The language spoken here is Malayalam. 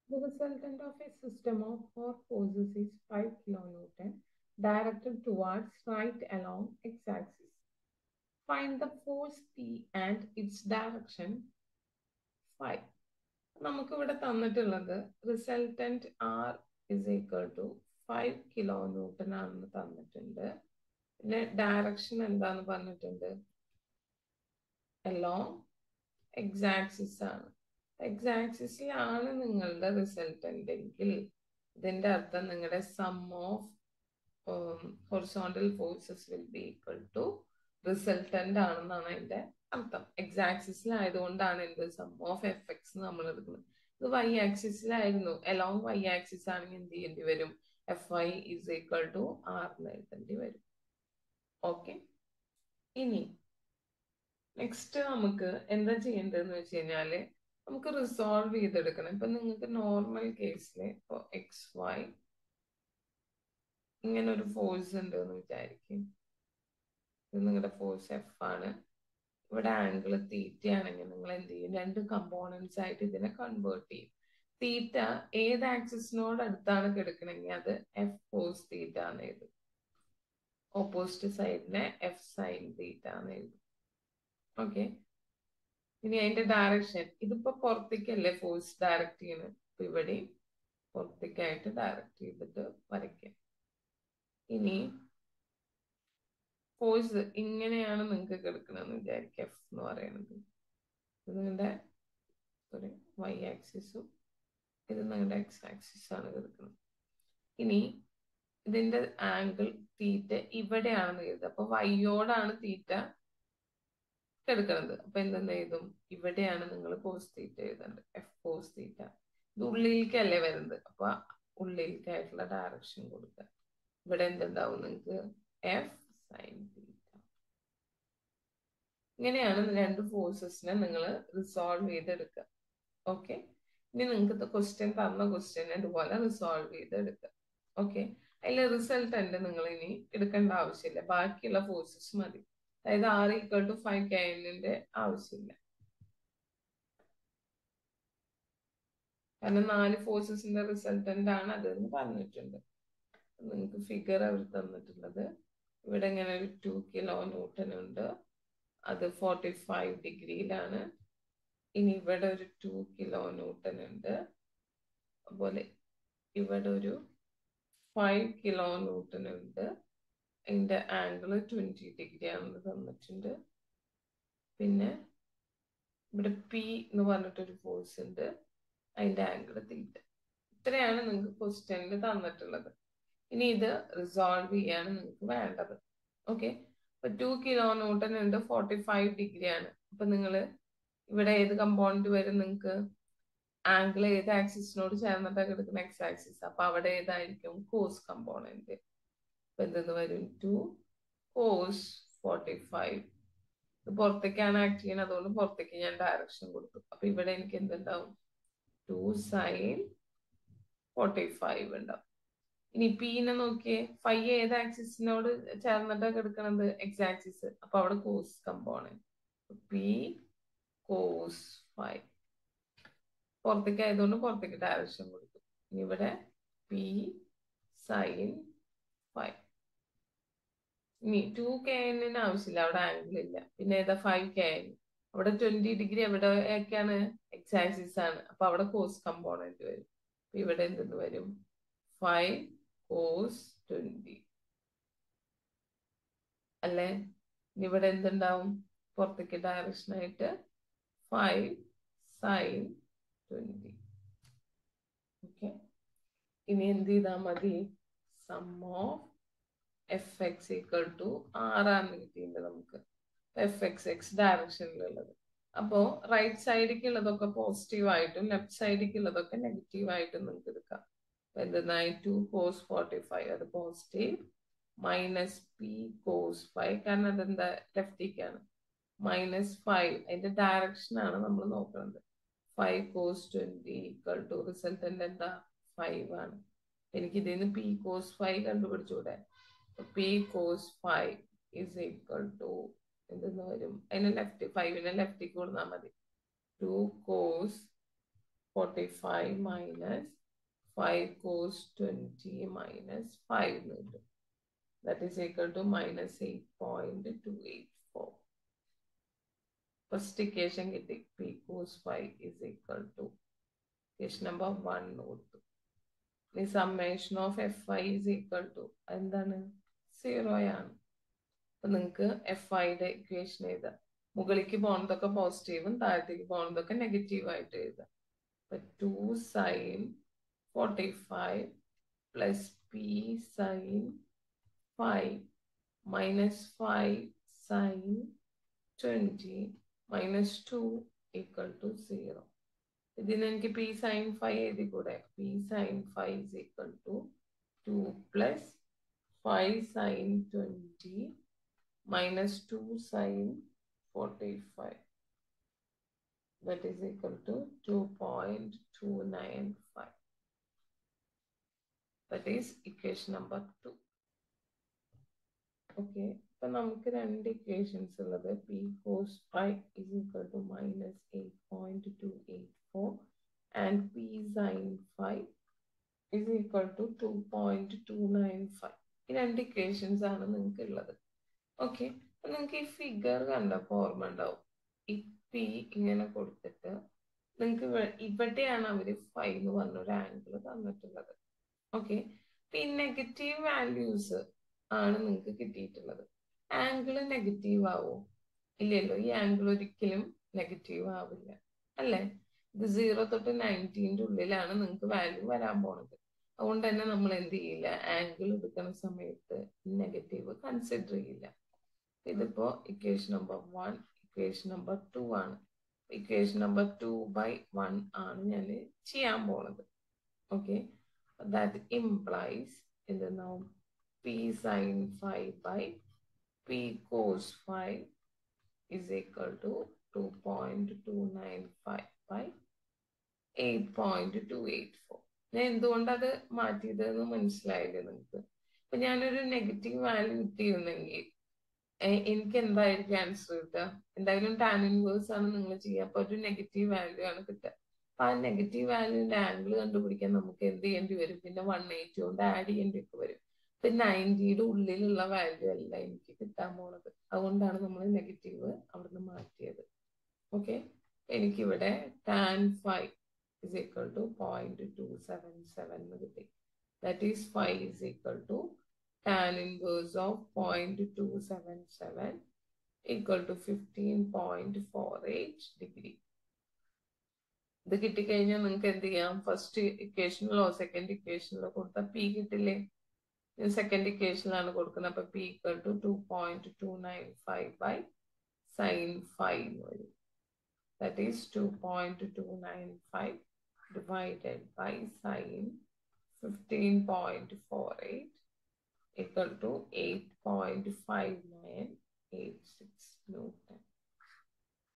The resultant of a system of four forces is 5 kilonewton directed towards right along x-axis. Find the force P and its direction 5. നമുക്ക് ഇവിടെ തന്നിട്ടുള്ളത് resultant R is equal to five kilo newton ആണെന്ന് തന്നിട്ടുണ്ട് പിന്നെ ഡയറക്ഷൻ എന്താന്ന് പറഞ്ഞിട്ടുണ്ട് എലോങ് എക്സാക്സിസ് ആണ് എക്സാക്സിസിലാണ് നിങ്ങളുടെ റിസൾട്ടന്റ് എങ്കിൽ ഇതിന്റെ അർത്ഥം നിങ്ങളുടെ sum of horizontal forces will be equal to resultant ആണെന്നാണ് അതിന്റെ അർത്ഥം എക്സ് ആക്സിസിലായതുകൊണ്ടാണ് എന്ത് സം ഓഫ് എഫ് എക്സ് നമ്മൾ എടുക്കുന്നത് ഇത് വൈ ആക്സിസിലായിരുന്നു അലോങ് വൈ ആക്സിസ് ആണെങ്കിൽ എന്ത് ചെയ്യേണ്ടി വരും F I is equal to R എന്ന് എഴുതേണ്ടി വരും ഓക്കെ ഇനി നെക്സ്റ്റ് നമുക്ക് എന്താ ചെയ്യേണ്ടതെന്ന് വെച്ച് കഴിഞ്ഞാല് നമുക്ക് റിസോൾവ് ചെയ്തെടുക്കണം ഇപ്പൊ നിങ്ങൾക്ക് നോർമൽ കേസിൽ ഇപ്പൊ എക്സ് വൈ ഇങ്ങനെ ഒരു ഫോഴ്സ് ഉണ്ട് എന്ന് വിചാരിക്കും ഇത് നിങ്ങളുടെ ഫോഴ്സ് എഫ് ആണ് ഇവിടെ ആംഗിൾ തീറ്റ ആണെങ്കിൽ നിങ്ങൾ എന്ത് ചെയ്യും രണ്ട് കമ്പോണൻസ് ആയിട്ട് ഇതിനെ കൺവേർട്ട് ചെയ്യും തീറ്റ ഏത് ആക്സിസിനോട് അടുത്താണ് കിടക്കണമെങ്കിൽ അത് എഫ് കോസ് തീറ്റ എന്ന് എഴുതും ഓപ്പോസിറ്റ് സൈഡിനെ എഫ് സൈൻ തീറ്റ എന്ന് എഴുതും ഓക്കെ ഇനി അതിന്റെ ഡയറക്ഷൻ ഇതിപ്പോ പുറത്തേക്കല്ലേ ഫോഴ്സ് ഡയറക്റ്റ് ചെയ്യുന്നത് ഇപ്പൊ ഇവിടെ പുറത്തേക്കായിട്ട് ഡയറക്റ്റ് ചെയ്തിട്ട് വരയ്ക്കാം ഇനി ഫോഴ്സ് ഇങ്ങനെയാണ് നിങ്ങൾക്ക് കിടക്കണമെന്ന് വിചാരിക്കുക എഫ് എന്ന് പറയുന്നത് ഇത് നിങ്ങളുടെ സോറി വൈ ആക്സിസും ഇത് നിങ്ങളുടെ എക്സ് ആക്സിസ് ആണ് കിടക്കുന്നത് ഇനി ഇതിന്റെ ആംഗിൾ തീറ്റ ഇവിടെയാണെന്ന് കരുതുക അപ്പൊ വൈയോടാണ് തീറ്റ കിടക്കുന്നത് അപ്പൊ എന്തെന്ന് എഴുതും ഇവിടെയാണ് നിങ്ങൾ കോസ് തീറ്റ എഴുതേണ്ടത് എഫ് കോസ് തീറ്റ ഇത് ഉള്ളിലേക്കല്ലേ വരുന്നത് അപ്പൊ ഉള്ളിലേക്കായിട്ടുള്ള ഡയറക്ഷൻ കൊടുക്കുക ഇവിടെ എന്തുണ്ടാവും നിങ്ങൾക്ക് എഫ് സൈൻ തീറ്റ ഇങ്ങനെയാണ് രണ്ട് ഫോഴ്സസിനെ നിങ്ങൾ റിസോൾവ് ചെയ്തെടുക്കുക ഓക്കെ ഇനി നിങ്ങൾക്ക് ക്വസ്റ്റ്യൻ തന്ന ക്വസ്റ്റ്യൻ ഇതുപോലെ റിസോൾവ് ചെയ്തെടുക്കുക ഓക്കെ അതിലെ റിസൾട്ടന്റ് നിങ്ങൾ ഇനി എടുക്കേണ്ട ആവശ്യമില്ല ബാക്കിയുള്ള ഫോഴ്സസ് മതി അതായത് ആർ ഈക്വൽ ടു ഫൈവ് കെനിന്റെ ആവശ്യമില്ല കാരണം നാല് ഫോഴ്സസിന്റെ റിസൾട്ടന്റ് ആണ് അതെന്ന് പറഞ്ഞിട്ടുണ്ട് നിങ്ങൾക്ക് ഫിഗർ അവർ തന്നിട്ടുള്ളത് ഇവിടെ ഇങ്ങനെ ഒരു ടു കിലോ ന്യൂട്ടൺ ഉണ്ട് അത് ഫോർട്ടി ഫൈവ് ഡിഗ്രിയിലാണ് ഇനി ഇവിടെ ഒരു ടു കിലോ ന്യൂട്ടൺ ഉണ്ട് അതുപോലെ ഇവിടെ ഒരു ഫൈവ് കിലോ ന്യൂട്ടൺ ഉണ്ട് അതിന്റെ ആംഗിൾ ട്വന്റി ഡിഗ്രി ആണെന്ന് തന്നിട്ടുണ്ട് പിന്നെ ഇവിടെ പി എന്ന് പറഞ്ഞിട്ടൊരു ഫോഴ്സ് ഉണ്ട് അതിന്റെ ആംഗിൾ തീറ്റ ഇത്രയാണ് നിങ്ങൾക്ക് ക്വസ്റ്റ്യനിൽ തന്നിട്ടുള്ളത് ഇനി ഇത് റിസോൾവ് ചെയ്യാണ് നിങ്ങൾക്ക് വേണ്ടത് ഓക്കെ ഇപ്പൊ ടു കിലോ ന്യൂട്ടൺ ഉണ്ട് ഫോർട്ടി ഫൈവ് ഡിഗ്രി ആണ് അപ്പൊ നിങ്ങൾ ഇവിടെ ഏത് കമ്പോണന്റ് വരും നിങ്ങൾക്ക് ആംഗിൾ ഏത് ആക്സിസിനോട് ചേർന്നിട്ടാണ് കിടക്കുന്ന എക്സ് ആക്സിസ് അപ്പൊ അവിടെ ഏതായിരിക്കും കോസ് കമ്പോണന്റ് അപ്പൊ എന്തെന്ന് വരും ടു കോസ് ഫോർട്ടി ഫൈവ് ഇത് പുറത്തേക്കാണ് ആക്ട് ചെയ്യുന്നത് അതുകൊണ്ട് പുറത്തേക്ക് ഞാൻ ഡയറക്ഷൻ കൊടുത്തു അപ്പൊ ഇവിടെ എനിക്ക് എന്തുണ്ടാവും ടു സൈൻ ഫോർട്ടി ഫൈവ് ഉണ്ടാവും ഇനി പീനെ നോക്കിയേ ഫൈവ് ഏത് ആക്സിസിനോട് ചേർന്നിട്ടാണ് കിടക്കണത് എക്സ് ആക്സിസ് അപ്പൊ അവിടെ cos component P cos five പുറത്തേക്ക് ആയതുകൊണ്ട് പുറത്തേക്ക് ഡയറക്ഷൻ കൊടുത്തു ഇനി ഇവിടെ പി സൈൻ ഫൈവ് ഇനി ടു കെ എന്നിന് ആവശ്യമില്ല അവിടെ ആംഗിൾ ഇല്ല പിന്നെ ഏതാ ഫൈവ് കെ എൻ അവിടെ ട്വന്റി ഡിഗ്രി എവിടെയൊക്കെയാണ് എക്സ് ആക്സിസ് ആണ് അപ്പൊ അവിടെ കോസ് കമ്പോണന്റ് വരും ഇവിടെ എന്തെന്ന് വരും ഫൈവ് കോസ് ട്വന്റി അല്ലേ ഇവിടെ എന്തുണ്ടാവും പുറത്തേക്ക് ഡയറക്ഷൻ ആയിട്ട് ഫൈവ് സൈൻ ട്വന്റി ഓക്കെ ഇനി എന്ത് ചെയ്താൽ മതി sum of F X equal to ആറാണ് കിട്ടിയിട്ടുണ്ട് നമുക്ക് എഫ് എക്സ് എക്സ് ഡയറക്ഷനിലുള്ളത് അപ്പോ റൈറ്റ് സൈഡിക്കുള്ളതൊക്കെ പോസിറ്റീവ് ആയിട്ടും ലെഫ്റ്റ് സൈഡിക്കുള്ളതൊക്കെ നെഗറ്റീവ് ആയിട്ടും നിങ്ങൾക്ക് എടുക്കാം എന്തെന്നായി ടു കോസ് ഫോർട്ടി ഫൈവ് അത് positive minus P cos five കാരണം അതെന്താ ലെഫ്റ്റിക്കാണ് മൈനസ് ഫൈവ് അതിന്റെ ഡയറക്ഷൻ ആണ് നമ്മൾ നോക്കുന്നത് five cos twenty equal to resultant എന്താ ഫൈവ് ആണ് എനിക്ക് ഇതിൽ നിന്ന് പി കോസ് ഫൈവ് കണ്ടുപിടിച്ചൂടെ P cos five is equal to എന്തെന്ന് വരും അതിന് ലെഫ്റ്റ് ഫൈവിനെ ലെഫ്റ്റിക്ക് കൊടുത്താൽ മതി two cos 45 minus 5 cos 20 minus 5 എന്ന് കിട്ടും that is equal to minus 8.284 first equation കിട്ടി P cos five is equal to equation number one കൊടുത്തു ഈ summation of F I is equal to എന്താണ് സീറോയാണ് അപ്പൊ നിങ്ങൾക്ക് എഫ് ഐയുടെ ഇക്വേഷൻ എഴുതാം മുകളിലേക്ക് പോകുന്നതൊക്കെ പോസിറ്റീവും താഴത്തേക്ക് പോകുന്നതൊക്കെ നെഗറ്റീവ് ആയിട്ട് എഴുതാം അപ്പൊ two sine forty five plus P sine five minus five sine twenty minus two equal to zero ഇതിന് എനിക്ക് പി സൈൻ ഫൈവ് എഴുതി കൂടെ P sine five is equal to two plus five sine twenty minus two sine forty five that is equal to 2.295 that is equation number 2 okay ഇപ്പൊ നമുക്ക് രണ്ട് ഇക്വേഷൻസ് ഉള്ളത് P cos five is equal to minus eight point two eight four and P sine five is equal to two point two nine five ഈ രണ്ട് ഇക്വേഷൻസ് ആണ് നിങ്ങൾക്ക് ഉള്ളത് ഓക്കെ അപ്പൊ നിങ്ങൾക്ക് ഈ ഫിഗർ കണ്ടപ്പോൾ ഓർമ്മ ഉണ്ടാവും ഈ പി ഇങ്ങനെ കൊടുത്തിട്ട് നിങ്ങൾക്ക് ഇവിടെയാണ് അവര് ഫൈവ് എന്ന് പറഞ്ഞൊരു ആംഗിൾ തന്നിട്ടുള്ളത് ഓക്കെ ഈ നെഗറ്റീവ് വാല്യൂസ് ആണ് നിങ്ങൾക്ക് കിട്ടിയിട്ടുള്ളത് ആംഗിൾ നെഗറ്റീവ് ആവോ ഇല്ലല്ലോ ഈ ആംഗിൾ ഒരിക്കലും നെഗറ്റീവ് ആവില്ല അല്ലേ ഇത് സീറോ തൊട്ട് നയൻറ്റീൻ്റെ ഉള്ളിലാണ് നിങ്ങൾക്ക് വാല്യൂ വരാൻ പോണത് അതുകൊണ്ട് തന്നെ നമ്മൾ എന്ത് ചെയ്യില്ല ആംഗിൾ എടുക്കുന്ന സമയത്ത് നെഗറ്റീവ് കൺസിഡർ ചെയ്യില്ല ഇതിപ്പോ equation number one equation number two ആണ് equation number two by one ആണ് ഞാൻ ചെയ്യാൻ പോണത് ഓക്കെ ദാറ്റ് ഇംപ്ലൈസ് എന്തെന്നാവും P sine five by P cos five is equal to two point two nine five by eight point two eight four ഞാൻ എന്തുകൊണ്ട് അത് മാറ്റിയതെന്ന് മനസ്സിലായില്ലേ നിങ്ങൾക്ക് ഇപ്പൊ ഞാനൊരു നെഗറ്റീവ് വാല്യൂ കിട്ടിയിരുന്നെങ്കിൽ എനിക്ക് എന്തായിരിക്കും ആൻസർ കിട്ടുക എന്തായാലും ടാൻ ഇൻവേഴ്സ് ആണ് നിങ്ങൾ ചെയ്യുക അപ്പൊ ഒരു നെഗറ്റീവ് വാല്യൂ ആണ് കിട്ടുക അപ്പൊ ആ നെഗറ്റീവ് വാല്യൂവിന്റെ ആംഗിൾ കണ്ടുപിടിക്കാൻ നമുക്ക് എന്ത് ചെയ്യേണ്ടി വരും പിന്നെ വൺ എയ്റ്റി കൊണ്ട് ആഡ് ചെയ്യേണ്ടി ഒക്കെ വരും ഇപ്പൊ നയൻറ്റിയുടെ ഉള്ളിലുള്ള വാല്യൂ അല്ല എനിക്ക് കിട്ടാൻ പോണത് അതുകൊണ്ടാണ് നമ്മൾ നെഗറ്റീവ് അവിടുന്ന് മാറ്റിയത് ഓക്കെ എനിക്കിവിടെ tan five is equal to point two seven seven എന്ന് കിട്ടി that is five is equal to tan inverse of 0.277 equal to 15.48 degree. ഇത് കിട്ടിക്കഴിഞ്ഞാൽ നിങ്ങൾക്ക് എന്ത് ചെയ്യാം ഫസ്റ്റ് ഇക്വേഷനിലോ സെക്കൻഡ് ഇക്വേഷനിലോ കൊടുത്താൽ പി കിട്ടില്ലേ സെക്കൻഡ് ഇക്വേഷനിലാണ് കൊടുക്കുന്നത് അപ്പൊ P equal to two point two nine five by sine five വരും that is two point two nine five divided by sine fifteen point four eight equal to 8.5986 Newton.